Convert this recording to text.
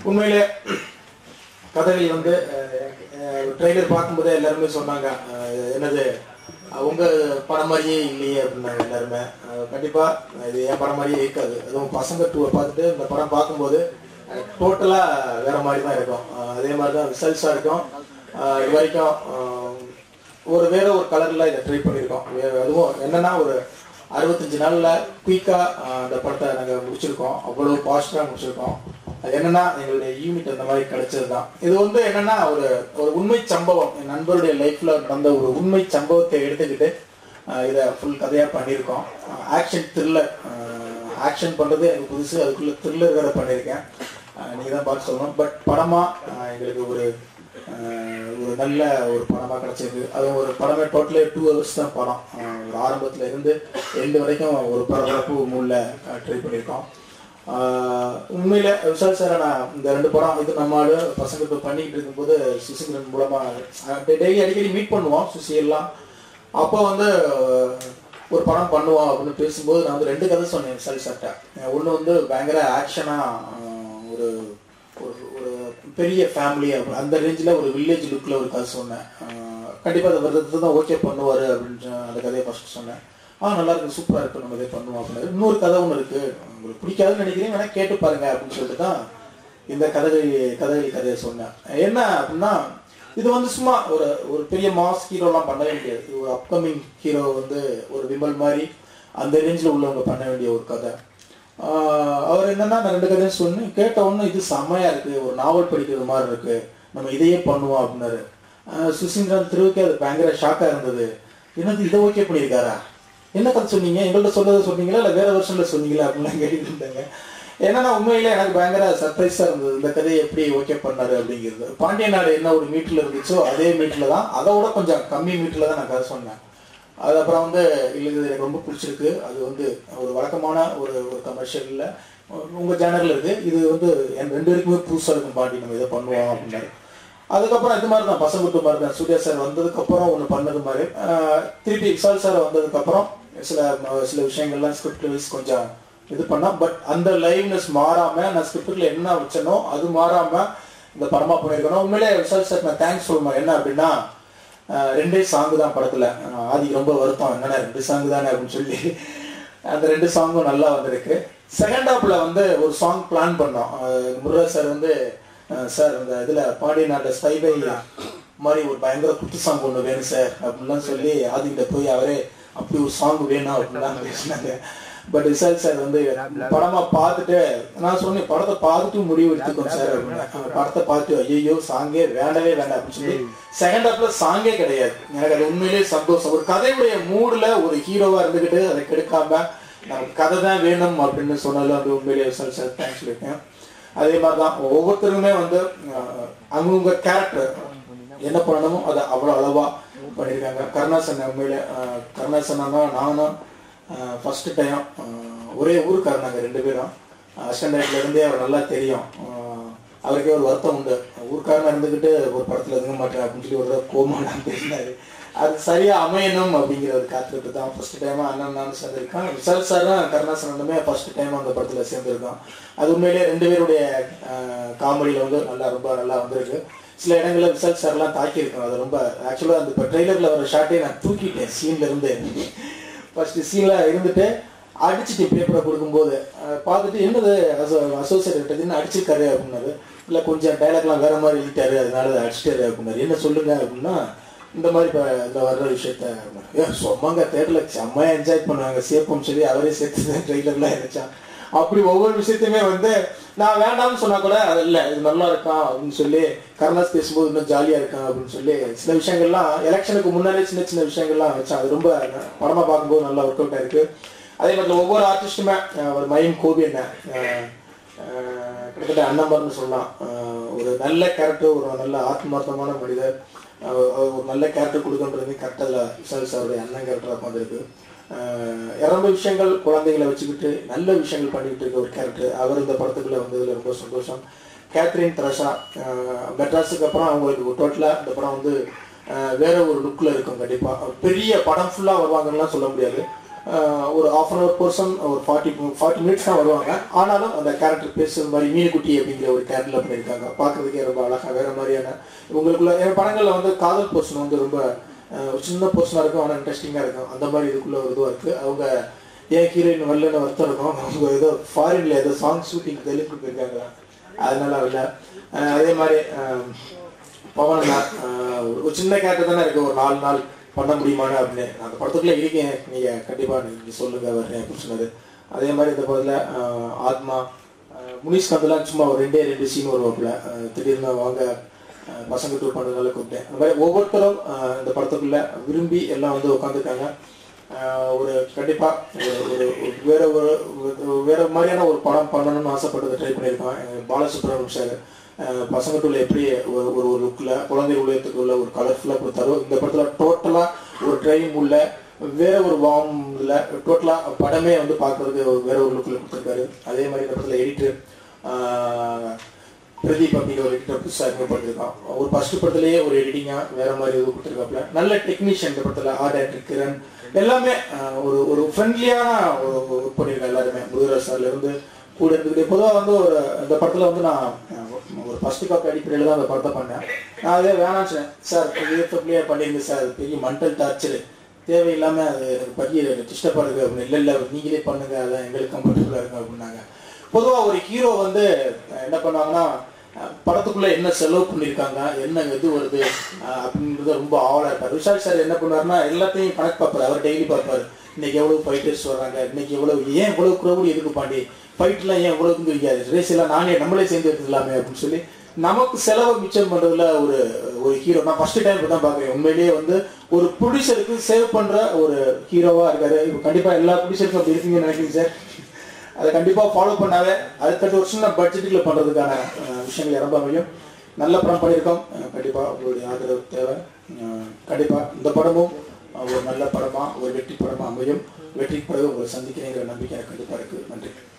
உண்மையிலே கதகளி வந்து ட்ரெய்லர் பார்க்கும்போதே எல்லாருமே சொன்னாங்க அஹ், என்னது அஹ், உங்க படம் மாதிரியே இல்லையே அப்படின்னாங்க எல்லாருமே அஹ், கண்டிப்பா இது என் படம் மாதிரியே இருக்காது அதுவும் பசங்க டூவை பார்த்துட்டு இந்த படம் பார்க்கும்போது டோட்டலா வேற மாதிரி தான் இருக்கும் அஹ், அதே மாதிரி தான் ரிசல்ட்ஸா இருக்கும் அஹ், இது வரைக்கும் அஹ், ஒரு வேற ஒரு கலர்ல இதை ட்ரை பண்ணியிருக்கோம் வே- அதுவும் என்னன்னா ஒரு அறுபத்தஞ்சு நாள்ல குயிக்கா அந்த படத்தை நாங்க முடிச்சிருக்கோம் அவ்வளவு பாசிட்டிவா முடிச்சிருக்கோம் அது என்னன்னா எங்களுடைய யூனிட் அந்த மாதிரி கிடைச்சது தான் இது வந்து என்னன்னா ஒரு ஒரு உண்மை சம்பவம் என் நண்பருடைய லைஃப்ல நடந்த ஒரு உண்மை சம்பவத்தை எடுத்துக்கிட்டு அஹ், இதை ஃபுல் கதையா பண்ணியிருக்கோம் ஆக்ஷன் த்ரில்லர் ஆக்ஷன் பண்றது எனக்கு புதுசு அதுக்குள்ள த்ரில்லர் வேற பண்ணியிருக்கேன் அஹ், நீங்க தான் பார்த்து சொல்லணும் பட் படமா அஹ், எங்களுக்கு ஒரு அஹ், ஒரு நல்ல ஒரு படமா கிடைச்சிருக்கு அதுவும் ஒரு படமே டோட்டலே டூ ஹவர்ஸ் தான் படம் அஹ், ஒரு ஆரம்பத்துல இருந்து எண்டு வரைக்கும் ஒரு பரபரப்பு மூல ட்ரை பண்ணியிருக்கோம் ஆஹ் உண்மையில விஷால் சார் நான் இந்த ரெண்டு படம் இது நம்ம ஆளு பசங்க இப்போ பண்ணிக்கிட்டு இருக்கும்போது சுசிகரன் மூலமா டெய்லி அடிக்கடி மீட் பண்ணுவோம் சுசி எல்லாம் அப்போ வந்து ஆஹ், ஒரு படம் பண்ணுவோம் அப்படின்னு பேசும்போது நான் வந்து ரெண்டு கதை சொன்னேன் விஷால் சார்ட்ட ஒன்று வந்து பயங்கர ஆக்ஷனா ஒரு ஒரு ஒரு பெரிய ஃபேமிலி அந்த ரேஞ்சில் ஒரு வில்லேஜ் லுக்கில் ஒரு கதை சொன்னேன் கண்டிப்பாக அதை விரதத்தை தான் ஓகே பண்ணுவார் அப்படின்னு அந்த கதையை ஃபர்ஸ்ட் சொன்னேன் ஆ நல்லா இருக்கு சூப்பராக இருக்கு நம்ம இதை பண்ணுவோம் அப்படின்னு இன்னொரு கதை ஒன்று இருக்கு உங்களுக்கு பிடிக்காதுன்னு நினைக்கிறேன் வேணா கேட்டு பாருங்க அப்படின்னு சொல்லிட்டு தான் இந்த கதகளி கதகளி கதையை சொன்னேன் என்ன அப்படின்னா இது வந்து சும்மா ஒரு ஒரு பெரிய மாஸ் ஹீரோலாம் பண்ணவே முடியாது இது ஒரு அப்கமிங் ஹீரோ வந்து ஒரு விமல் மாதிரி அந்த ரேஞ்சில் உள்ளவங்க பண்ண வேண்டிய ஒரு கதை ஆஹ் அவர் என்னன்னா நான் ரெண்டு கதையும் சொன்னேன் கேட்ட உடனே இது செம்மையா இருக்கு ஒரு நாவல் படிக்கிறது மாதிரி இருக்கு நம்ம இதையே பண்ணுவோம் அப்படின்னாரு ஆஹ் சுசீந்திரன் திருவுக்கே அது பயங்கர ஷாக்கா இருந்தது என்னது இதை ஓகே பண்ணியிருக்காரா என்ன கதை சொன்னீங்க எங்கள்கிட்ட சொன்னதை சொன்னீங்களா இல்லை வேற வருஷன்ல சொன்னீங்களா அப்படின்லாம் கேட்டுட்டு இருந்தாங்க ஏன்னா நான் உண்மையிலே எனக்கு பயங்கர சர்ப்ரைஸா இருந்தது இந்த கதையை எப்படி ஓகே பண்ணாரு அப்படிங்கிறது பாண்டிய நாடு என்ன ஒரு மீட்டர்ல இருந்துச்சோ அதே மீட்டர்ல தான் அதை விட கொஞ்சம் கம்மி மீட்டர்ல தான் நான் கதை சொன்னேன் அது அப்புறம் வந்து இல்லை இது எனக்கு ரொம்ப பிடிச்சிருக்கு அது வந்து ஒரு வழக்கமான ஒரு ஒரு கமர்ஷியல்ல உங்க சேனல்ல இருக்கு இது வந்து என் ரெண்டு பேருக்குமே புதுசா இருக்கும் பாண்டி நம்ம இதை பண்ணுவோம் அப்படின்னாரு அதுக்கப்புறம் இது மாதிரி தான் பசங்க விட்டு மாதிரி தான் சூர்யா சார் வந்ததுக்கு அப்புறம் ஒன்று பண்ணது மாதிரி ஆஹ் திருப்பி விசால் சார் வந்ததுக்கு அப்புறம் சில சில விஷயங்கள்லாம் ஸ்கிரிப்ட் வைஸ் கொஞ்சம் இது பண்ணா பட் அந்த லைவ்னஸ் மாறாம நான் ஸ்கிரிப்ட்ல என்ன வச்சனோ அது மாறாம இந்த படமா பண்ணியிருக்கணும் உண்மையிலே விசால் சார் நான் தேங்க்ஸ் சொல்லணும் என்ன அப்படின்னா ஆஹ் ரெண்டே சாங் தான் படத்துல ஆஹ் ஆதிக்கு ரொம்ப வருத்தம் என்னடா ரெண்டு சாங் தானே அப்படின்னு சொல்லி அந்த ரெண்டு சாங்கும் நல்லா வந்திருக்கு செகண்ட் ஹாப்ல வந்து ஒரு சாங் பிளான் பண்ணோம் ஆஹ் முருகா சார் வந்து ஆஹ் சார் இந்த இதுல பாண்டிய நாட்டு ஸ்பைபை மாதிரி ஒரு பயங்கர குத்து சாங் ஒன்று வேணும் சார் அப்படின்லாம் சொல்லி ஆதிக்கிட்ட போய் அவரே அப்படி ஒரு சாங் வேணும் அப்படின்லாம் பேசினாங்க பட் விசால் சார் வந்து படமா பார்த்துட்டு நான் சொன்னேன் படத்தை பார்த்துட்டு முடிவு எடுத்துக்கோங்க சார் அப்படின்னு அந்த படத்தை பார்த்து ஐயோ சாங்கே வேண்டவே வேண்டாம் அப்படின்னு சொல்லி செகண்ட் ஹாப்ல சாங்கே கிடையாது எனக்கு அது உண்மையிலேயே சந்தோஷம் ஒரு கதையுடைய மூடுல ஒரு ஹீரோவா இருந்துகிட்டு அதை கெடுக்காம நமக்கு கதை தான் வேணும் அப்படின்னு சொன்னாலும் அது உண்மையிலேயே விசால் சார் தேங்க்ஸ் சொல்லியிருக்கேன் அதே மாதிரி தான் ஒவ்வொருத்தருமே வந்து அஹ், அவங்கவுங்க கேரக்டர் என்ன பண்ணணுமோ அதை அவ்வளோ அளவா பண்ணியிருக்காங்க கருணாசன் உண்மையில அஹ், கருணாசன் அண்ணா நானும் ஃபர்ஸ்ட் டைம் ஒரே ஊருக்காரனாங்க ரெண்டு பேரும் அசிஸ்டன்ட் இருந்தே அவர் நல்லா தெரியும் அஹ், அவருக்கே ஒரு வருத்தம் உண்டு ஊருக்காரனா இருந்துக்கிட்டு ஒரு படத்துல இருக்க மாட்டேன் அப்படின்னு சொல்லி ஒரு கோமாலாம் பேசினாரு அது சரியா அமையணும் அப்படிங்கிற ஒரு காத்துட்டு தான் ஃபர்ஸ்ட் டைமா அண்ணன் நான் சேர்ந்திருக்கான் விசால் சாரும் கருணாசனனுமே ஃபர்ஸ்ட் டைம் அந்த படத்துல சேர்ந்திருக்கோம் அது உண்மையிலேயே ரெண்டு பேருடைய காமெடியில வந்து நல்லா ரொம்ப நல்லா வந்திருக்கு சில இடங்கள்ல விசால் சார்லாம் தாக்கியிருக்கோம் அது ரொம்ப ஆக்சுவலா அந்த இப்போ ட்ரெய்லர்ல வர ஷாட்டே நான் தூக்கிட்டேன் சீன்ல இருந்து ஃபர்ஸ்ட் சீன்ல இருந்துட்டு அடிச்சுட்டு பேப்பரை கொடுக்கும்போது அஹ், பார்த்துட்டு என்னது அசோசியேட் திடீர்னு அடிச்சிருக்காரு அப்படின்னாரு இல்லை கொஞ்சம் டைலாக்லாம் வேற மாதிரி எழுதிட்டாரு அதனால அதை அடிச்சிட்டாரு அப்படின்னாரு என்ன சொல்லுங்க அப்படின்னா இந்த மாதிரி இப்போ இந்த வர்ற விஷயத்த அப்படின்னாரு. ஏ சொம்மாங்க தேட்டரில் செம்மையா என்ஜாய் பண்ணுவாங்க சேப்பம் சொல்லி அவரே சேர்த்து ட்ரெய்லர்லாம் இருந்துச்சான் அப்படி ஒவ்வொரு விஷயத்தையுமே வந்து நான் வேண்டாம்னு சொன்னா கூட அது இல்லை இது நல்லா இருக்கான் அப்படின்னு சொல்லி கருணாஸ் பேசும்போது இன்னும் ஜாலியா இருக்கான் அப்படின்னு சொல்லி சில விஷயங்கள்லாம் எலெக்ஷனுக்கு முன்னாலே சின்ன சின்ன விஷயங்கள்லாம் வச்சான் அது ரொம்ப படமா பார்க்கும்போது நல்லா ஒர்க் அவுட் ஆயிருக்கு அதே மாதிரி ஒவ்வொரு ஆர்டிஸ்ட்டுமே ஒரு மைம் கோபி என்ன அஹ், அஹ், கிட்டத்தட்ட அண்ணம்பர்னு சொல்லலாம் அஹ், ஒரு நல்ல கேரக்டர் ஒரு நல்ல ஆத்மார்த்தமான மனிதர் அஹ், அவர் ஒரு நல்ல கேரக்டர் கொடுக்கன்றது கரெக்டாக அதில் விசால் சாருடைய அண்ணன் கேரக்டராக வந்திருக்கு ரொம்ப விஷயங்கள் குழந்தைகளை வச்சுக்கிட்டு நல்ல விஷயங்கள் பண்ணிக்கிட்டு இருக்க ஒரு கேரக்டர் அவர் இந்த படத்துக்குள்ள வந்ததுல ரொம்ப சந்தோஷம் கேத்ரின் த்ரஷா அஹ், மெட்ராஸுக்கு அப்புறம் அவங்களுக்கு டோட்டலாக இந்த படம் வந்து அஹ், வேற ஒரு லுக்கில் இருக்கும் கண்டிப்பாக பெரிய படம் ஃபுல்லாக வருவாங்கலாம் சொல்ல முடியாது ஆஹ் ஒரு ஆஃப் அன் ஹவர் பர்சன் ஒரு ஃபார்ட்டி ஃபார்ட்டி மினிட்ஸ் தான் வருவாங்க ஆனாலும் அந்த கேரக்டர் பேசுற மாதிரி மீனுக்குட்டி அப்படிங்கிற ஒரு கேரக்டர் பண்ணியிருக்காங்க பார்க்கறதுக்கே ரொம்ப அழகா வேற மாதிரியான உங்களுக்குள்ள என் படங்களில் வந்து காதல் பர்சன் வந்து ரொம்ப ஆஹ் ஒரு சின்ன பர்சனாக இருக்கும் ஆனால் இன்ட்ரெஸ்டிங்காக இருக்கும் அந்த மாதிரி இதுக்குள்ள ஒரு இதுவாக இருக்குது அவங்க ஏன் ஹீரோயின் வரலன்னு வருத்தம் இருக்கும் அவங்க ஏதோ ஃபாரின்ல ஏதோ சாங் ஷூட்டிங் தெலுங்கு போயிருக்காங்க அதனால வரல ஆஹ் அதே மாதிரி ஆஹ் பவன் தான் ஆஹ் ஒரு சின்ன கேரக்டர் தானே இருக்கு ஒரு நாலு நாள் பண்ண முடியுமான்னு அப்படின்னு நான் அந்த படத்துக்குள்ள இருக்கேன் நீங்க கண்டிப்பா நீங்க சொல்லுங்க வர்றேன் அப்படின்னு சொன்னாரு அதே மாதிரி இந்த படத்துல ஆஹ் ஆத்மா ஆஹ் முனிஷ் கந்தெல்லாம் சும்மா ஒரு ரெண்டே ரெண்டு சீன் வருவாப்புல ஆஹ் திடீர்னு வாங்க ஆஹ் பசங்க டூர் பண்ணுறதுனால கூப்பிட்டேன் அந்த மாதிரி ஒவ்வொருத்தரும் ஆஹ் இந்த படத்துக்குள்ள விரும்பி எல்லாம் வந்து உட்காந்துருக்காங்க ஒரு கண்டிப்பா ஒரு ஒரு ஒரு வேற ஒரு ஒரு வேற மாதிரியான ஒரு படம் பண்ணணும்னு ஆசைப்பட்டு ட்ரை பண்ணியிருக்கோம் எங்க பாலசுப்ரமணியம் சார் அஹ் பசங்க டூல எப்படி ஒரு ஒரு ஒரு லுக்ல குழந்தை உலகத்துக்கு உள்ள ஒரு கலர்ஃபுல்லா கொடுத்தாரோ இந்த படத்துல டோட்டலா ஒரு ட்ரெயின் உள்ள வேற ஒரு வார்ம்ல டோட்டலா படமே வந்து பார்க்கறதுக்கு ஒரு வேற ஒரு லுக்ல கொடுத்துருக்காரு அதே மாதிரி இந்த படத்துல எடிட்டர் பிரதீப் அப்படிங்கிற ஒரு எடிட்டர் புதுசாக அறிமுகப்படுத்திருக்கான் ஒரு ஃபர்ஸ்ட் படத்துலயே ஒரு எடிட்டிங்கா வேற மாதிரி இது கொடுத்துருக்காப்ல நல்ல டெக்னீஷியன் இந்த படத்துல ஆர்ட் டேரக்டர் கிரண் எல்லாமே ஆஹ் ஒரு ஒரு ஃப்ரெண்ட்லியான ஒரு ஒர்க் பண்ணியிருக்காங்க எல்லாருமே முருகராஜ் சார்ல இருந்து கூட இருந்துக்கிட்டே பொதுவாக வந்து ஒரு இந்த படத்துல வந்து நான் ஆஹ் ஒரு ஃபர்ஸ்ட் காப்பி அடிப்படையில் தான் அந்த படத்தை பண்ணேன் நான் அதே வேணாம் சொன்னேன் சார் பெரிய தப்புலேயே பண்ணிருங்க சார் பெரிய மண்டல் டார்ச்சர் தேவையில்லாம அது எனக்கு பெரிய டிஸ்டர்பாக இருக்கு அப்படின்னு இல்லை இல்லை நீங்களே பண்ணுங்க அதான் எங்களுக்கு கம்ஃபர்டபுளாக இருக்கு அப்படின்னாங்க பொதுவாக ஒரு ஹீரோ வந்து அஹ் என்ன பண்ணாங்கன்னா அஹ் படத்துக்குள்ள என்ன செலவு பண்ணியிருக்காங்க என்ன இது வருது அஹ் அப்படின்றது ரொம்ப ஆவலா இருப்பார் விஷால் சார் என்ன பண்ணுவாருன்னா எல்லாத்தையும் கணக்கு பார்ப்பாரு அவர் டெய்லி பார்ப்பாரு இன்னைக்கு எவ்வளவு ஃபைட்டர்ஸ் வர்றாங்க இன்னைக்கு எவ்வளவு ஏன் இவ்வளவு குரவுடி எதுக்கு பாண்டி ஃபைட்லாம் ஏன் இவ்வளவு தெரியாது ரேஸ் எல்லாம் நானே நம்மளே சேர்ந்து எடுத்துக்கலாமே அப்படின்னு சொல்லி நமக்கு செலவை மிச்சம் பண்றதுல ஒரு ஒரு ஹீரோ நான் ஃபர்ஸ்ட் டைம் தான் பாக்குறேன் உண்மையிலேயே வந்து ஒரு ப்ரொடியூசருக்கு சேவ் பண்ற ஒரு ஹீரோவா இருக்காரு இப்போ கண்டிப்பா எல்லா ப்ரொடியூசருக்கும் அப்படி இருக்கீங்கன்னு நினைக்கிறேன் சார் அதை கண்டிப்பா ஃபாலோ பண்ணாவே அடுத்தடுத்த வருஷம் நான் பட்ஜெட்டுக்குள்ள பண்றதுக்கான அஹ், விஷயங்கள் ரொம்ப அமையும் நல்ல படம் பண்ணியிருக்கோம் அஹ், கண்டிப்பா உங்களுடைய ஆதரவு தேவை அஹ், கண்டிப்பா இந்த படமும் அஹ், ஒரு நல்ல படமா ஒரு வெற்றி படமா அமையும் வெற்றி பிறகு உங்களை சந்திக்கிறேங்கிற நம்பிக்கை எனக்கு கண்டிப்பா இருக்கு நன்றி